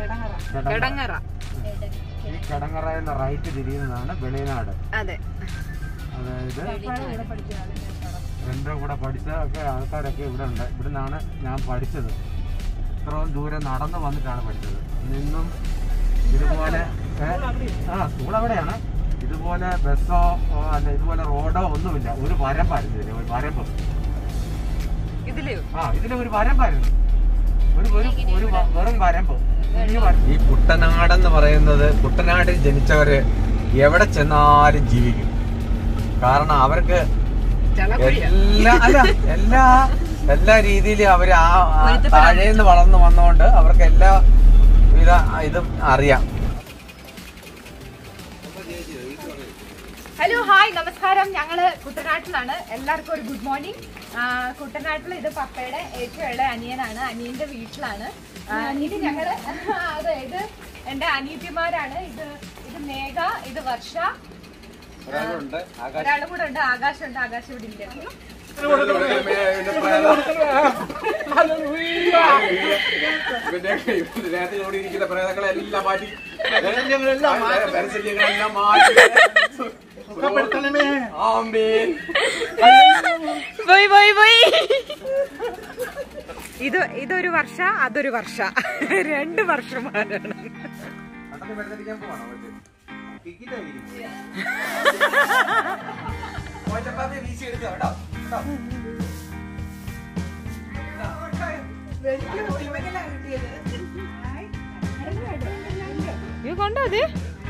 കിടങ്ങറ ഈ കിടങ്ങറ എന്ന റൈറ്റ് തിരിയുന്നതാണ് വെളിനാട് അതെ അതായത് എൻ്റെ കൂടെ പഠിച്ച ഒക്കെ ആൾക്കാരൊക്കെ ഇവിടെ ഉണ്ട് ഇവിടെ നിന്നാണ് ഞാൻ പഠിച്ചത് ഇത്രയും ദൂരം നടന്നു വന്നിട്ടാണ് പഠിച്ചത് നിന്നും ഇതുപോലെ ഏ? ആ സ്കൂൾ അവിടെയാണ് ഇതുപോലെ ബസ്സോ ഓ, അല്ല ഇതുപോലെ റോഡോ ഒന്നുമില്ല ഒരു വരമ്പായിരുന്നു ഇതിന് ഒരു വരമ്പ് ഇതിലെയോ ആ ഇതിന് ഒരു വരമ്പായിരുന്നു ഒരു ഒരു ഒരു വ- വെറും വരമ്പ് ഈ വര- ഈ കുട്ടനാടെന്ന് പറയുന്നത് കുട്ടനാട്ടിൽ ജനിച്ചവര് എവിടെ ചെന്നാലും ജീവിക്കും കാരണം അവർക്ക് എല്ലാ അല്ല എല്ലാ എല്ലാ രീതിയിലും അവര് ആ ആ താഴേന്ന് വളർന്നു വന്നോണ്ട് അവർക്ക് എല്ലാ വിധ ഇതും അറിയാം ഹലോ ഹായ് നമസ്കാരം ഞങ്ങള് കുട്ടനാട്ടിലാണ് എല്ലാവർക്കും ഒരു ഗുഡ് മോർണിംഗ് കുട്ടനാട്ടിൽ ഇത് പപ്പയുടെ ഏറ്റവും ഇളയ അനിയനാണ് അനിയന്റെ വീട്ടിലാണ് ആ, ഇത് ഞങ്ങള് അതെ ഇത് എന്റെ അനിയത്തിമാരാണ് ഇത് ഇത് മേഘ ഇത് വർഷ ഒരാളുണ്ട് ഒരാളും കൂടെ ഉണ്ട് ആകാശം ഉണ്ട് ആകാശം ഇവിടെ ഇല്ല നേരത്തെ ഓടിയിരിക്കുന്ന പ്രേതങ്ങളെല്ലാം മാറ്റി പരസ്യങ്ങളെല്ലാം മാറ്റി ആമീൻ പോയി പോയി പോയി ഇത് ഇതൊരു വർഷ അതൊരു വർഷ രണ്ട് വർഷമാരാണ് അതൊക്കെ വെറുതെയിരിക്കാൻ പോവാണോ കൊച്ച്? ടിക്കറ്റായിരിക്കും. കോച്ചപ്പാത്തി വീശി എടുക്കാം കേട്ടോ കേട്ടോ ഇത് കൊണ്ടോ അത്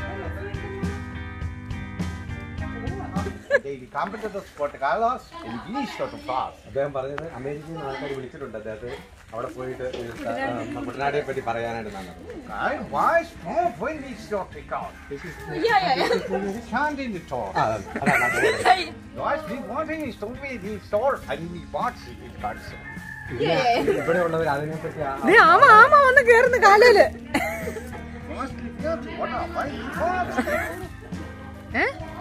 They come to the spot, Carlos, and we start to pass. അദ്ദേഹം പറഞ്ഞത് അമേരിക്കയിൽ നിന്ന് ആൾക്കാർ വിളിച്ചിട്ടുണ്ട് അദ്ദേഹത്തെ അവിടെ പോയിട്ട് ഈ ത- ആ, കുട്ടനാടിനെ പറ്റി പറയാനായിട്ട് ഞാൻ Right? Why smoke when we start to count? This is we can't in the talk. Guys, we wanting is to be the store and we watch it, it got so. ഇവിടെ ഉള്ളവർ അതിനെ പറ്റി ആ- ദേ, ആമ ആമ വന്ന് കേറുന്നു കാലില് Must be careful. What are why we watch? ഏ?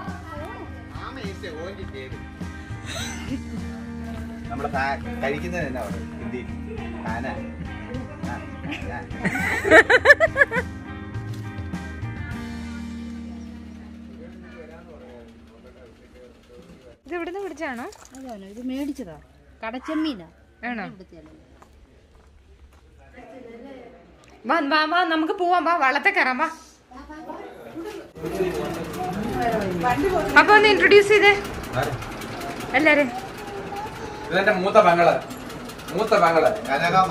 നമ്മുടെ കഴിക്കുന്നത് എന്നാ പറയും ഹിന്ദിയിൽ ആന ആ, ആ. ഇത് ഇവിടുന്ന് പിടിച്ചാണോ അതാണ് ഇത് മേടിച്ചതാ കടച്ചമ്മീനാ ആണോ ഇവിടുത്തെ വാ വാ വാ നമുക്ക് പോവാം വാ വള്ളത്തെ കയറാം വാ അപ്പൊ ഒന്ന് ഇൻട്രൊഡ്യൂസ് ചെയ്തേ ആര്? എല്ലാരും ഇതെന്റെ മൂത്ത പെങ്ങള് മൂത്ത പെങ്ങള് കനകാമ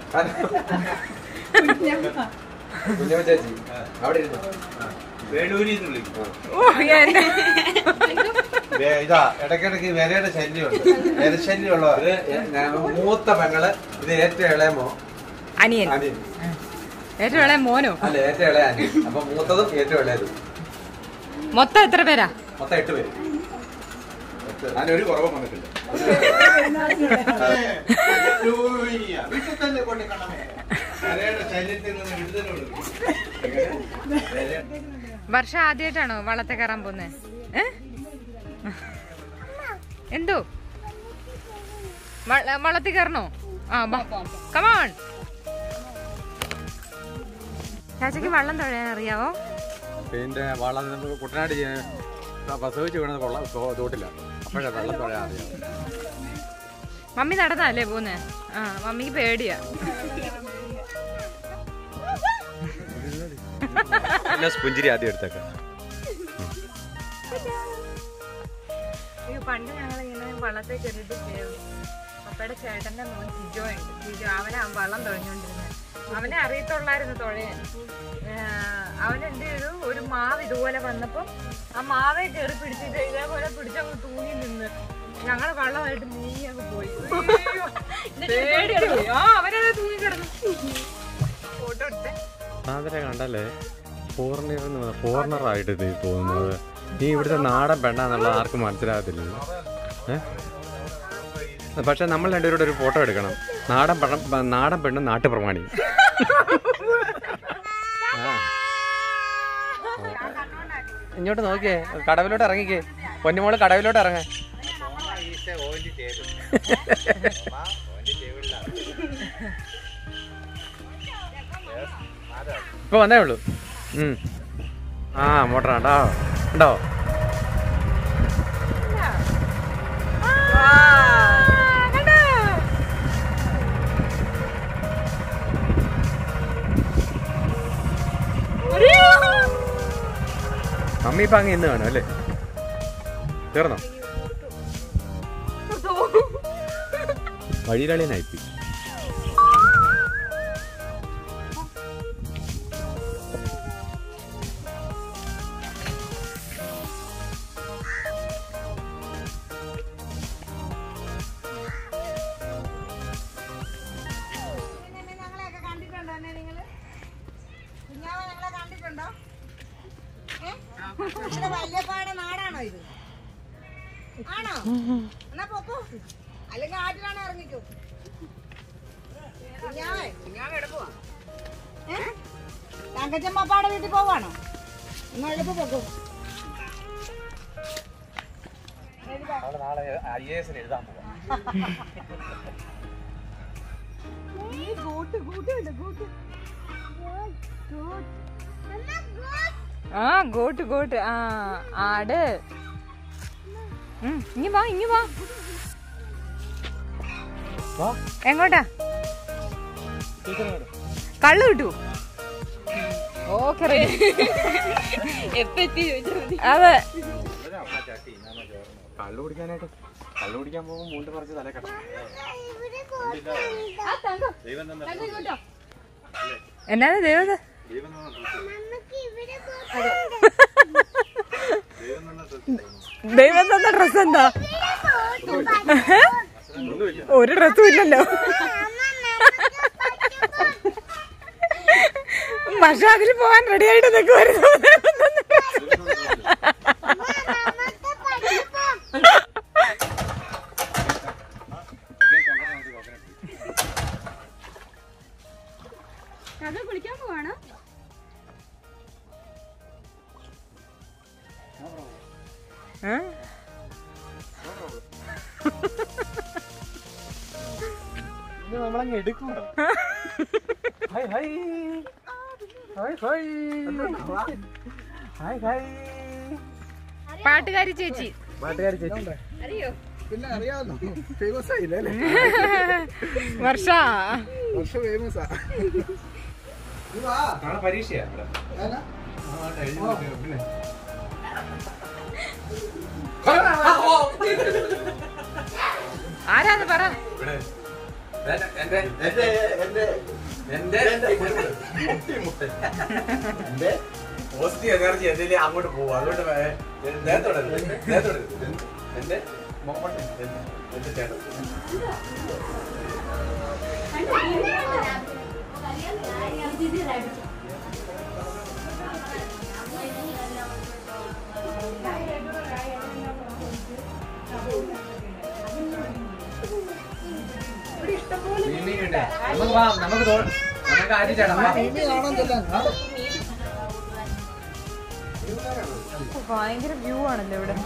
കുഞ്ഞമ്മ ചേച്ചി അവിടെ ഇരുന്നു വേളൂരിൽ നിന്ന് വിളിക്കും ഓ എന്റെ വേ- ഇതാ ഇടയ്ക്കിടയ്ക്ക് വിരയുടെ ശല്യമുണ്ട് വിരശല്യമുള്ള ഇത് എ- ഞാൻ മൂത്ത പെങ്ങള് ഇത് ഏറ്റവും ഇളയ മോ അനിയൻ അനിയൻ ഏറ്റവും ഇളയ മോനോ അല്ല ഏറ്റവും ഇളയ അനിയൻ അപ്പൊ മൂത്തതും ഏറ്റവും ഇളയതും മൊത്തം എത്ര പേരാ മൊത്തം എട്ട് പേര് അതിനൊരു കുറവും വന്നിട്ടില്ല വീട്ടിൽ തന്നെ കൊണ്ട് കണ്ണമേ വിരയുടെ ശല്യത്തിൽ നിന്ന് വിടുതൽ കൊടുക്കും വർഷം ആദ്യമായിട്ടാണോ വള്ളത്തെ കയറാൻ പോന്നെ ഏ എന്തോ വള്ള- വള്ളത്തിൽ കയറണോ ആ കമാൺ ചാച്ചക്ക് വള്ളം തൊഴയാൻ അറിയാവോ പിന്നെ വള്ളം നമുക്ക് കുട്ടനാട് ചെയ്യാൻ പ്രസവിച്ച് വീണത് കൊള്ള തോട്ടില്ല അപ്പോഴേ വെള്ളം തൊഴാൻ അറിയാം മമ്മി നടന്നല്ലേ പോന്നെ ആ മമ്മിക്ക് പേടിയാ പുഞ്ചിരി ആദ്യം എടുത്തേക്കാം അയ്യോ പണ്ട് ഞങ്ങൾ ഇങ്ങനെ വള്ളത്തെ കയറിയിട്ട് പപ്പയുടെ ചേട്ടന്റെ മോൻ സിജോ ഉണ്ട് സിജോ അവനെ വള്ളം തുഴഞ്ഞോണ്ടിരുന്നത് അവനെ അറിയത്തുള്ളായിരുന്നു തുഴയാൻ ഏഹ് അവനെന്ത് ചെയ്തു ഒരു മാവ് ഇതുപോലെ വന്നപ്പം ആ മാവെ കയറി പിടിച്ചിട്ട് ഇതേപോലെ പിടിച്ചങ്ങ് തൂങ്ങി നിന്ന് ഞങ്ങള് വള്ളമായിട്ട് നീങ്ങി അങ്ങ് പോയി അയ്യോ, പേടിച്ചു പോയി. ആ അവനത് തൂങ്ങി കിടന്നു ഫോട്ടോ എടുത്തേ സാന്ദ്ര കണ്ടല്ലേ ഫോറിനർ ഫോറിനറായിട്ട് നീ പോകുന്നത് നീ ഇവിടുത്തെ നാടൻ പെണ്ണാന്നുള്ള ആർക്കും മനസ്സിലാകത്തില്ല ഏ പക്ഷെ നമ്മൾ രണ്ടുപേരോട് ഒരു ഫോട്ടോ എടുക്കണം നാടൻ പെണ്ണ നാടൻ പെണ്ണും നാട്ടുപ്രമാണി ആ. ഇങ്ങോട്ട് നോക്കിയേ കടവിലോട്ട് ഇറങ്ങിക്കേ പൊന്നുമോള് കടവിലോട്ട് ഇറങ്ങ ഓന്റെ ടേബിളിലാണ് ഇപ്പൊ വന്നേ ഉള്ളൂ ഉം. ആ മോട്ടർ ഉണ്ടോ ഉണ്ടോ മമ്മി ഇപ്പൊ അങ്ങ് ഇന്ന് വേണം അല്ലേ തീർന്നോ വഴിയിലാളിനായിപ്പി ഞങ്ങളെയൊക്കെ കണ്ടിട്ടുണ്ടോ എന്നെ നിങ്ങള് കുഞ്ഞാവ ഞങ്ങളെ കണ്ടിട്ടുണ്ടോ ഏ? ഇവിടെ വല്യപ്പാടെ നാടാണോ ഇത് ആണോ എന്നാ പൊക്കോ അല്ലെങ്കിൽ ആറ്റിലാണ് ഇറങ്ങിക്കോ കുഞ്ഞാവേ കുഞ്ഞാവ എവിടെ പോവാ ഏ തങ്കച്ചമ്മപ്പാടെ വീട്ടിൽ പോവാണോ എന്നാ എളുപ്പ പൊക്കോ നാളെ ഐ എ എസിന് എഴുതാൻ പോവാം ആ ഗോട്ട് ഗോട്ട് ആ ആട് ഉം, ഇങ്ങ് വാ ഇങ്ങ് വാ എങ്ങോട്ടാ കള്ളു കിട്ടൂ ഓക്കെ അതെ കള്ളു കുടിക്കാനായിട്ട് കള്ളു കുടിക്കാൻ പോകുമ്പോൾ മൂണ്ട് പറിച്ച് തലേ കെട്ടണം എന്നാണ് ദൈവത ദൈവം തന്ന ഡ്രസ് എന്താ ഒരു ഡ്രസ്സും ഇല്ലല്ലോ പക്ഷെ അതിൽ പോവാൻ റെഡി ആയിട്ട് നിൽക്കുമായിരുന്നു അത് കുളിക്കാൻ പോവാണ് ഇത് നമ്മളങ്ങ് എടുക്കും hi hi hi hi hi hi പാട്ടുകാരി ചേച്ചി പാട്ടുകാരി ചേച്ചി പിന്നെ അറിയാവുന്നോ ഫേമസ് ആയില്ലേ അല്ലേ വർഷ വർഷം ഫേമസ് ആ നാളെ പരീക്ഷയാ ഇവിടെ. ഏതാ? ആ, എഴുതി നോക്ക്. പിന്നെ ആരാന്ന് പറ ഇവിടെ എന്റെ എന്റെ എന്റെ എന്റെ എന്റെ പോസിറ്റീവ് എനർജി എന്തെങ്കിലും അങ്ങോട്ട് പോകും അതുകൊണ്ട് വേ- ദേഹത്തോടെ ദേഹത്തോടെ എന്റെ മൊമ്മട്ട് എന്റെ എന്റെ ചേട്ടൻ മീനുണ്ട്. നമുക്ക് വാ നമുക്ക് തോ- നമുക്ക് ആറ്റി ചേട്ടാ വാ. ഇനി കാണാൻ ചെല്ലാൻ ആ? ഭയങ്കര വ്യൂ ആണല്ലോ ഇവിടെ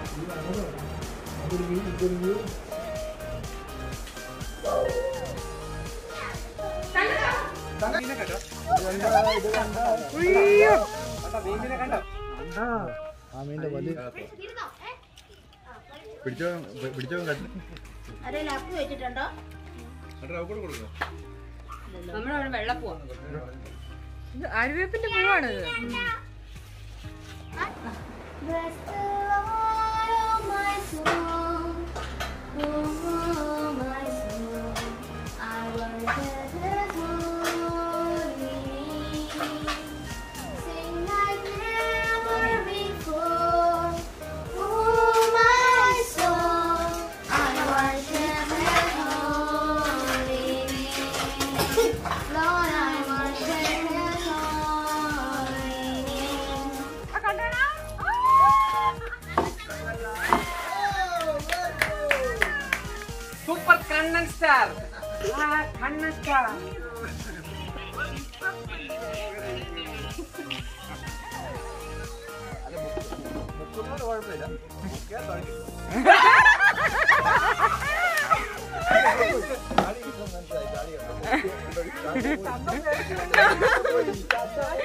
ഉയ്യോ. ആ മീൻ്റെ വലിയ പിടിച്ചോ പിടിച്ചോ കണ്ടു നമ്മളവിടെ വെള്ളപ്പൂവാ ഇത് അരുവേപ്പിന്റെ പൂവാണിത് Bless the Lord, oh my soul, oh my soul. I worship His holy name. Sing like never before, oh my soul. I worship His holy name. Lord, I worship His holy name. Super Kannan star Kannan star മനസ്സിലായി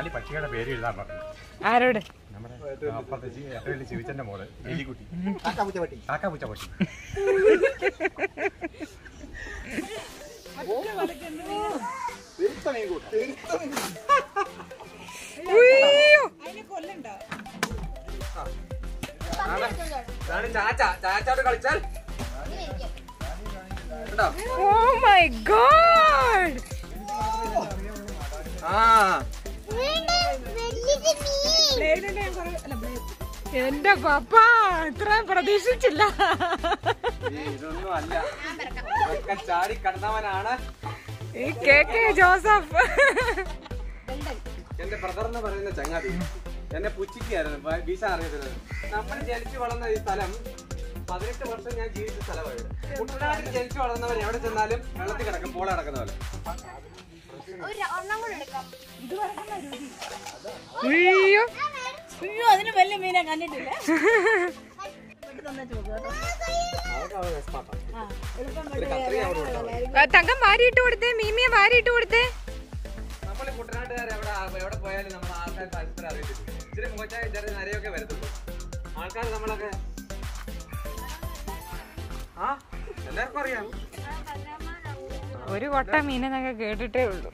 ഈ പക്ഷിയുടെ പേര് എഴുതാൻ പറഞ്ഞു ആരോട് നമ്മുടെ അപ്പുറത്തെ G- ഏറ്റവും വലിയ ശിവച്ചന്റെ മോള് എലിക്കുട്ടി കാക്ക പൂച്ച പട്ടി ഉയ്യോ. ഇതാണ് ചാച്ച ചാച്ചോട് കളിച്ചാൽ കണ്ടോ Oh my god. ആ എന്റെ പപ്പ ഇത്രയും പ്രതീക്ഷിച്ചില്ല ഈ ഇതൊന്നും അല്ല ഇതൊക്കെ ചാടി കടന്നവനാണ് ഈ കെ കെ ജോസഫ് എന്റെ ബ്രദർ എന്ന് പറയുന്ന ചങ്ങാതി എന്നെ പുച്ചിക്കായിരുന്നു വ- വീശ അറിയത്തില്ല നമ്മൾ ജനിച്ചു വളർന്ന ഈ സ്ഥലം പതിനെട്ട് വർഷം ഞാൻ ജീവിച്ച സ്ഥലമാണ് കുട്ടനാട്ടിൽ ജനിച്ചു വളർന്നവർ എവിടെ ചെന്നാലും വെള്ളത്തിൽ കിടക്കും പോള കിടക്കുന്ന പോലെ അയ്യോ അയ്യോ അതിന് വലിയ മീനെ കണ്ടിട്ടില്ല ആ, തങ്കം വാരിയിട്ട് കൊടുത്തേ മീമിയെ വാരിയിട്ട് കൊടുത്തേ നമ്മൾ കുട്ടനാട്ടുകാർ എവിടെ എവിടെ പോയാലും നമ്മൾ ആൾക്കാർ പരസ്പരം അറിയത്തില്ല ഇച്ചിരി മുഖച്ചായ ചെറിയ നരയൊക്കെ വരത്തുള്ളൂ ആൾക്കാർ നമ്മളൊക്കെ ആ എല്ലാവർക്കും അറിയാം ഒരു കൊട്ട മീനെന്നൊക്കെ കേട്ടിട്ടേ ഉള്ളൂ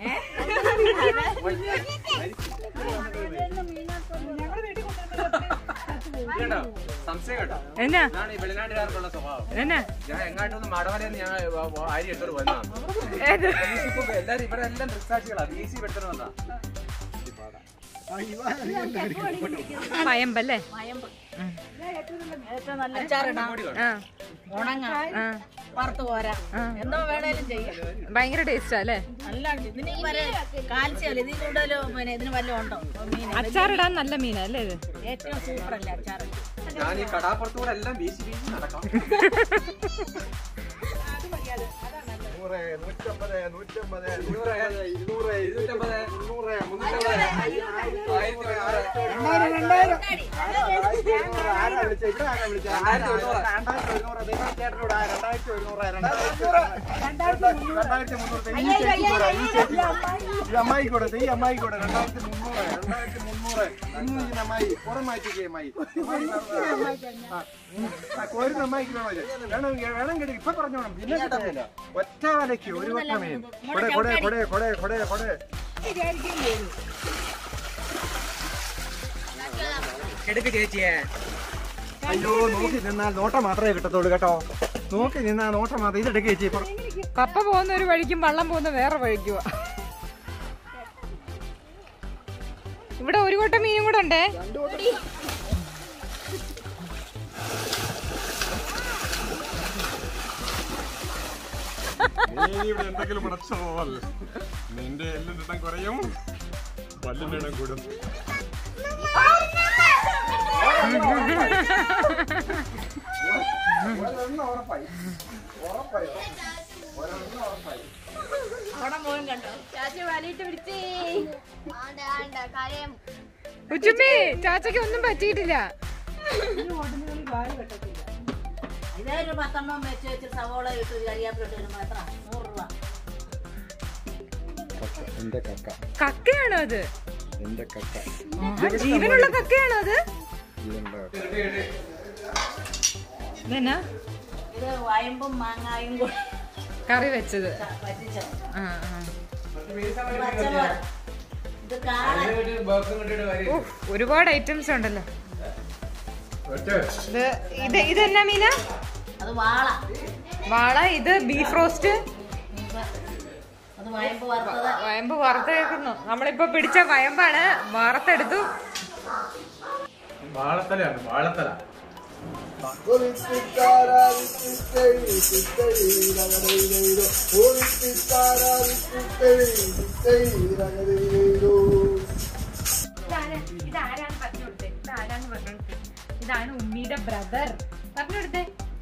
കേട്ടോ സംശയം കേട്ടോ എന്നാ ഇതാണ് ഈ വെളിനാട്ടുകാർക്കുള്ള സ്വഭാവം എന്നാ ഞാൻ എങ്ങാട്ടൊന്ന് മടവരെന്ന് ഞാൻ വ- വ- ആരി എടുത്തോട് വന്നതാണ് ഏത് ഇപ്പൊ എല്ലാരും ഇവിടെ എല്ലാം ദൃക്സാക്ഷികളാ ബി സി എടുത്തോണ്ട് വന്നാ മയമ്പല്ലേ ഏറ്റവും നല്ല അച്ചാറിടാം ആ ഉണങ്ങാം ആ വറുത്ത് പോരാ ആ. എന്തോ വേണേലും ചെയ്യാം ഭയങ്കര ടേസ്റ്റാ അല്ലേ നല്ല ഇതിന് ഈ വരെ കാൽസ്യം ഇതിൽ കൂടുതൽ പിന്നെ ഇതിന് വല്ലതും ഉണ്ടോ മീൻ അച്ചാറിടാൻ നല്ല മീനാ അല്ലേ ഇത് ഏറ്റവും സൂപ്പർ അല്ലേ അച്ചാറ് ഞാൻ ഈ കടാപ്പുറത്തൂടെ എല്ലാം വീശി വീശി നടക്കാം നൂറ് നൂറ്റമ്പത് നൂറ്റമ്പത് ഇരുന്നൂറ് ഇരുന്നൂറ് ഇരുന്നൂറ്റമ്പത് മുന്നൂറ് മുന്നൂറ്റമ്പത് ആയിരത്തി ഒരുന്നൂറ് ആരാ വിളിച്ചത് ഇവിടെ ആരാ വിളിച്ചത് രണ്ടായിരത്തി ഒരുന്നൂറ് രണ്ടായിരത്തി ഒരുന്നൂറ് ദൈവം ചേട്ടനോട് ആ രണ്ടായിരത്തി ഒരുന്നൂറ് രണ്ടായിരത്തി രണ്ടായിരത്തി മുന്നൂറ് ഈ ചേച്ചി കൂടെ ഈ ചേച്ചി ഈ അമ്മായി കൂടെ ഈ അമ്മായി കൂടെ രണ്ടായിരത്തി മുന്നൂറ് രണ്ടായിരത്തി മുന്നൂറ് ഇന്ന് ഈ അമ്മായി പുറം മാറ്റിക്കേ അമ്മായി ആ, ഉം. ആ, കോരുന്ന അമ്മായിക്ക് വേണോ ഇത്? വേണം വേണം കേട്ടി ഇപ്പൊ പറഞ്ഞോണം പിന്നെ കിട്ടുന്നില്ല ഒറ്റ വലയ്ക്ക് ഒരു വട്ട മീൻ കൊടേ കൊടേ കൊടേ കൊടേ കൊടേ കൊടേ എടുക്ക് ചേച്ചിയെ അയ്യോ നോക്കി നിന്നാൽ നോട്ടം മാത്രമേ കിട്ടത്തുള്ളൂ കേട്ടോ നോക്കി നിന്നാൽ നോട്ടം മാത്രം ഇതെടുക്കുക ചേച്ചി ഇപ്പൊ കപ്പ പോകുന്ന ഒരു വഴിക്കും വള്ളം പോകുന്ന വേറെ വഴിക്കുവാ ഇവിടെ ഒരു കൊട്ട മീനും കൂടെ ഉണ്ടേ നീ ഇവിടെ എന്തെങ്കിലും മുടച്ചോവൽ നിന്റെ എല്ലിന്റെ എണ്ണം കുറയും പല്ലിന്റെ എണ്ണം കൂടും ചാച്ചി വലിയിട്ട് പിടിച്ചേ ആണ്ട ആണ്ട കരയും ഉച്ചുമ്മി ചാച്ചയ്ക്ക് ഒന്നും പറ്റിയിട്ടില്ല ഇതേ ഒരു പത്തെണ്ണം വെച്ച് വെച്ച് സവോള ഇട്ട് കരിയാപ്പിലിട്ട് വരുമ്പോൾ എത്ര നൂറ് രൂപ എന്റെ കക്ക കക്കയാണോ അത് എന്റെ കക്ക ആ, ജീവനുള്ള കക്കയാണോ അത് ഇതെന്നാ ഇത് വയമ്പും മാങ്ങായും കൂടി കറി വെച്ചത് പറ്റിച്ചത് ആ ആ പച്ചമുളക് ഇത് കാളൻ ഉഫ്, ഒരുപാട് ഐറ്റംസ് ഉണ്ടല്ലോ ഇത് ഇത് ഇതെന്നാ മീന അത് വാള വാള ഇത് ബീഫ് റോസ്റ്റ് അത് വയമ്പ് വറുത്തത് വയമ്പ് വറുത്തേക്കുന്നു നമ്മളിപ്പോ പിടിച്ച വയമ്പാണ് വറുത്തെടുത്തു വാഴത്തലയാണ് വാഴത്തല ഇതാരാണ് പറഞ്ഞു കൊടുത്തേ ഇതാരാന്ന് പറഞ്ഞു കൊടുത്തേ ഇതാണ് ഉമ്മിയുടെ ബ്രദർ പറഞ്ഞു കൊടുത്തേ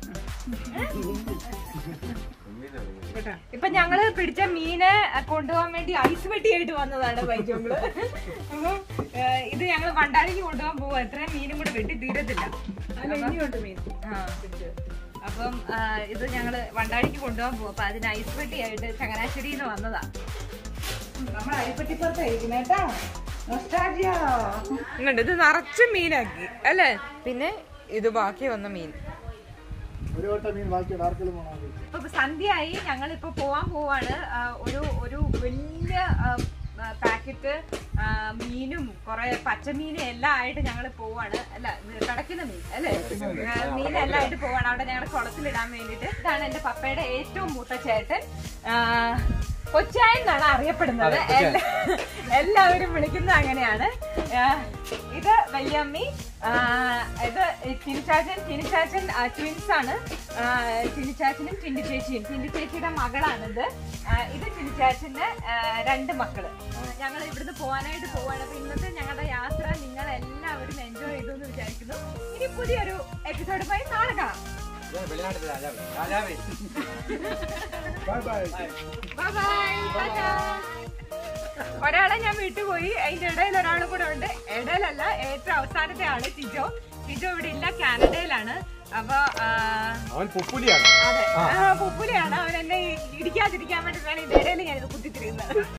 ഇപ്പൊ ഞങ്ങള് പിടിച്ച മീനെ കൊണ്ടുപോകാൻ വേണ്ടി ഐസ് പെട്ടിയായിട്ട് വന്നതാണ് ബൈജോങ്ങള് അപ്പം ഏഹ്, ഇത് ഞങ്ങള് വണ്ടാലിക്ക് കൊണ്ടുപോകാൻ പോവാ എത്രയും മീനും കൂടെ വെട്ടി തീരത്തില്ല ആ. അപ്പം ആ, ഇത് ഞങ്ങള് വണ്ടാടിക്ക് കൊണ്ടുപോകാൻ പോവാ അപ്പൊ അതിന് ഐസ് പെട്ടിയായിട്ട് ചങ്ങനാശ്ശേരിയിൽ നിന്ന് വന്നതാ നമ്മൾ അരിപ്പെട്ടിപ്പുറത്തായിരിക്കും കേട്ടോ ഇങ്ങോട്ട് ഇത് നിറച്ച് മീനാക്കി അല്ലേ പിന്നെ ഇത് ബാക്കി വന്ന മീൻ ഒരു വട്ടം മീൻ ബാക്കിയുണ്ട് ആർക്കെങ്കിലും പോകണം ഇപ്പൊ സന്ധ്യയായി ഞങ്ങൾ ഇപ്പൊ പോവാൻ പോവാണ് ആ, ഒരു ഒരു വലിയ പാക്കറ്റ് മീനും കുറെ പച്ചമീനും എല്ലാം ആയിട്ട് ഞങ്ങൾ പോവാണ് അല്ല ഇത് കടക്കുന്ന മീൻ അല്ലേ ആ, മീനെല്ലാം ആയിട്ട് പോവാണ് അവിടെ ഞങ്ങളുടെ കുളത്തിലിടാൻ വേണ്ടിട്ട് ഇതാണ് എന്റെ പപ്പയുടെ ഏറ്റവും മൂത്ത ചേട്ടൻ ആ, കൊച്ചായൻ എന്നാണ് അറിയപ്പെടുന്നത് എല്ലാ- എല്ലാവരും വിളിക്കുന്നത് അങ്ങനെയാണ് ആ, ഇത് വല്യമ്മി ആ, ഇത് ചിനിച്ചാച്ചൻ ചിനിച്ചാച്ചൻ ട്വിൻസ് ആണ് ആ, ചിനിച്ചാച്ചനും ചിന്നി ചേച്ചിയും ചിന്നി ചേച്ചിയുടെ മകളാണിത് ആ, ഇത് ചിനിച്ചാച്ചന്റെ ആ, രണ്ട് മക്കള് ഞങ്ങൾ ഇവിടുന്ന് പോകാനായിട്ട് പോവാണ് അപ്പൊ ഇന്നത്തെ ഞങ്ങളുടെ യാത്ര നിങ്ങൾ എല്ലാവരും എൻജോയ് ചെയ്തു എന്ന് വിചാരിക്കുന്നു ഇനി പുതിയൊരു എപ്പിസോഡുമായി നാളെ കാണാം വെളിനാട്ടിലെ രാജാവ് രാജാവേ bye bye Bye bye. Ta-ta. ഒരാളെ ഞാൻ വിട്ടുപോയി അതിന്റെ ഇടയിൽ ഒരാളും കൂടെ ഉണ്ട് ഇടയിലല്ല ഏറ്റവും അവസാനത്തെ ആള് ടിജോ ടിജോ ഇവിടെ ഇല്ല കാനഡയിലാണ് അപ്പൊ ആ, അവൻ പുപ്പുലിയാണ് അതെ ആ, പുപ്പുലിയാണ് അവൻ എന്നെ ഇടിക്കാതിരിക്കാൻ വേണ്ടിയിട്ടാണ് ഇതിന്റെ ഇടയിൽ ഞാനിത് കുത്തിത്തിരിക്കുന്നത്